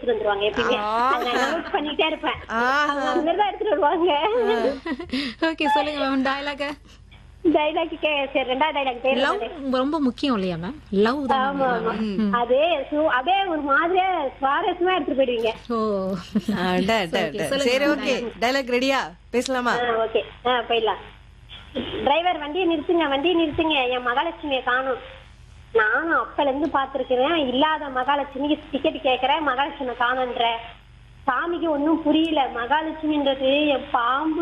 எடுத்துட்டு வந்துருவாங்க எப்பயுமே அதை நோட் பண்ணிட்டே இருப்பேன் ஆஹா. அவங்க அந்த மாதிரி தான் எடுத்துட்டு வருவாங்க ஓகே சொல்லுங்க மேம் டயலாக டைலாக் சரி ரெண்டாவது டைலாக் பேர் லவ் ரொம்ப முக்கியம் இல்லையா மேம் லவ் தான் ஆமா ஆமா அதே சு- அப்படியே ஒரு மாதிரியா சுவாரஸ்யமா எடுத்துட்டு போயிடுவீங்க ஓ அட, அட, அட. சொல்லுங்க. சரி ஓகே டைலாக் ரெடியா பேசலாமா ஓகே ஆ போயிடலாம் டிரைவர் வண்டியை நிறுத்துங்க வண்டியை நிறுத்துங்க என் மகாலட்சுமியை காணும் நானும் அப்பல இருந்து பாத்துருக்கிறேன் இல்லாத மகாலட்சுமிக்கு டிக்கெட் கேக்குறேன் மகாலட்சுமி காணுன்ற சாமிக்கு ஒண்ணும் புரியல மகாலட்சுமின்றது என் பாம்பு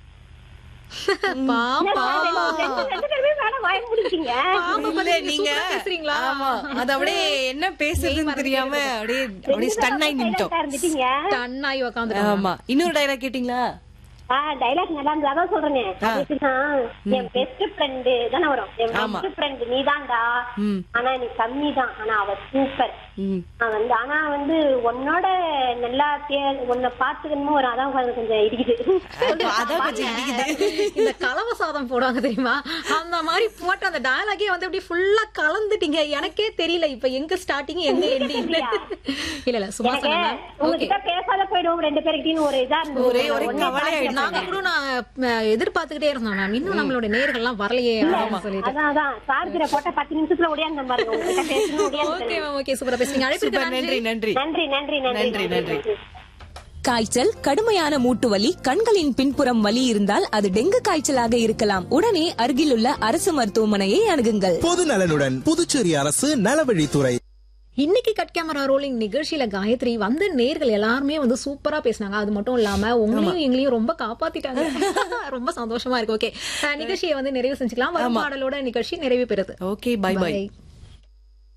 பாம்பா ரெண்டு ரெண்டு பேருமே மேல வாய முடிச்சிங்க பாம்பு பத்தி இல்ல, நீங்க நீங்க சூப்பரா பேசுறீங்களா ஆமா அது அப்படியே என்ன பேசுறதுன்னு தெரியாம அப்படியே அப்படியே ஸ்டன் ஆகி நின்ட்டோம் இருந்துட்டீங்க டன்னாய் உக்காந்துட்டாங்க ஆமா இன்னொரு டைலாக் கேட்டிங்களா ஆ டைலாக் நல்லா இருந்தது அதான் சொல்றேனே அதுக்குதான் என் பெஸ்ட் ஃப்ரெண்டு தானே வரும் என் ஆமா. பெஸ்ட் ஃப்ரெண்டு நீதான்டா ம். ஆனா நீ கம்மி தான் ஆனா அவ சூப்பர் ம். நான் வந்து ஆனா வந்து உன்னோட நல்லா தே- உன்னை பாத்துக்கணுமோ ஒரு அதான் கொஞ்சம் கொஞ்சம் இடிக்குது அதான் கொஞ்சம் இடிக்குது இந்த கலவ சாதம் போடுவாங்க தெரியுமா அந்த மாதிரி போட்டு அந்த டயலாகே வந்து அப்படியே ஃபுல்லா கலந்துட்டீங்க எனக்கே தெரியல இப்ப எங்க ஸ்டார்டிங் எங்க எண்டிங் இல்ல இல்ல சும்மா எனக்கு சொன்னேன் ஓகே உங்ககிட்ட பேசாத போயிடுவோம் ரெண்டு பேருக்கிட்டையும் ஒரு இதா இருந்தது ஒரே ஒரு ஒண்ணே கவலை பாத்து நாங்க கூட நான் அஹ், எதிர்பார்த்துக்கிட்டே இருந்தோம் மேம் இன்னும் நம்மளோட நேர்கள் எல்லாம் வரலையே அப்படின்னு சொல்லிட்டு அதான் அதான் சார்ஜரை போட்ட பத்து நிமிஷத்துல ஓடியாந்த பாருங்க உங்ககிட்ட பேசணும் ஓடியாந்து ஓகே மேம் ஓகே சூப்பரா பேசுறீங்க அழைப்பிற்கு சூப்பர் நன்றி நன்றி நன்றி நன்றி நன்றி நன்றி நன்றி, நன்றி. காய்ச்சல் கடுமையான மூட்டு வலி கண்களின் பின்புறம் வலி இருந்தால் அது டெங்கு காய்ச்சலாக இருக்கலாம் உடனே அருகிலுள்ள அரசு மருத்துவமனையை அணுகுங்கள் பொது நலனுடன் புதுச்சேரி அரசு நலவழித்துறை இன்னைக்கு கட் கேமரா ரோலிங் நிகழ்ச்சியில காயத்ரி வந்த நேர்கள் எல்லாருமே வந்து சூப்பரா பேசினாங்க அது மட்டும் இல்லாம உங்களையும் எங்களையும் ரொம்ப காப்பாத்திட்டாங்க ரொம்ப சந்தோஷமா இருக்கு ஓகே நிகழ்ச்சியை வந்து நிறைவு செஞ்சுக்கலாம் வரும் பாடலோட நிகழ்ச்சி நிறைவு பெறுது ஓகே பை பை Bye.